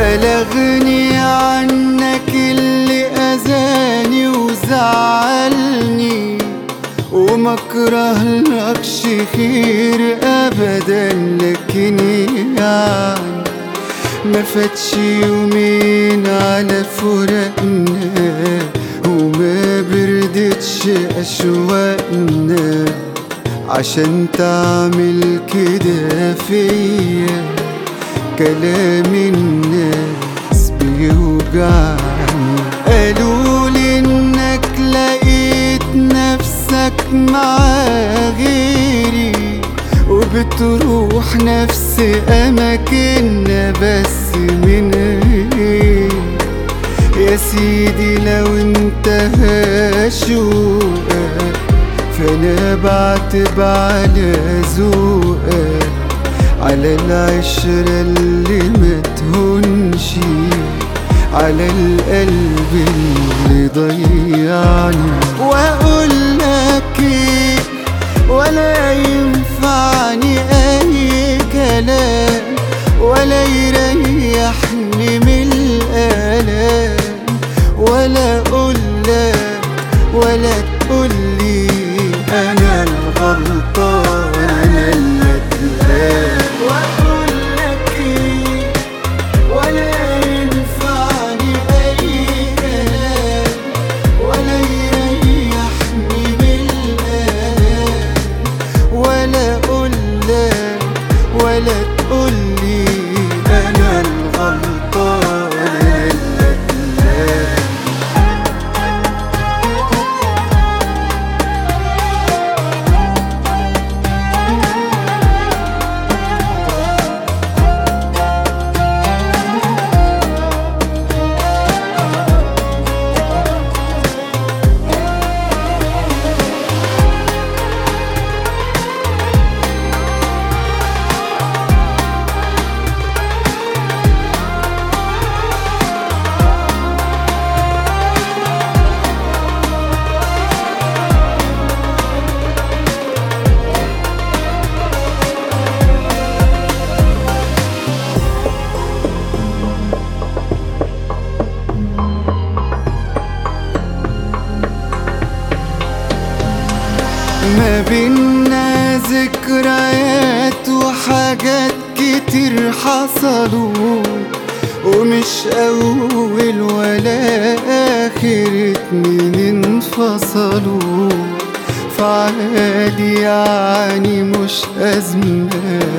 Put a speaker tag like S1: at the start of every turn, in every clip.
S1: بلغني عنك اللي أذاني وزعلني وما لكش خير أبدا لكن يعني ما فاتش يومين على فراقنا وما بردتش أشواقنا عشان تعمل كده فيا كلام الناس بيوجعني قالولي انك لقيت نفسك مع غيري وبتروح نفس اماكننا بس من غير يا سيدي لو انتهى شوقك فانا بعتب على ذوقك على العشرة اللي ما تهونش على القلب اللي ضيعني واقول لك ايه ولا ينفعني اي كلام ولا يريحني من الالام ولا اقول لك ولا تقول لي انا الغلطان انا اللي اتلام واقول لك ايه ولا ينفعني اي كلام ولا يريحني من الالام ولا اقول لك ولا تقول لي انا الغلطان انا اللي اتلام ما بينا ذكريات وحاجات كتير حصلوا ومش أول ولا آخر اتنين انفصلوا فعادي يعني مش أزمة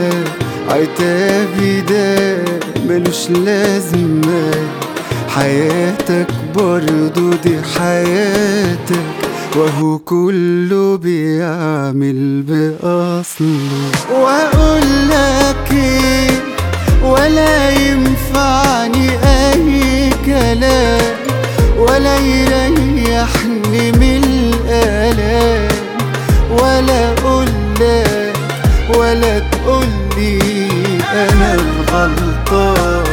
S1: عتابي ده ملوش لازمة حياتك برضو دي حياتك وهو كله بيعمل بأصله وأقول لك إيه ولا ينفعني أي كلام ولا يريحني من الآلام ولا أقول لك ولا تقول لي أنا الغلطان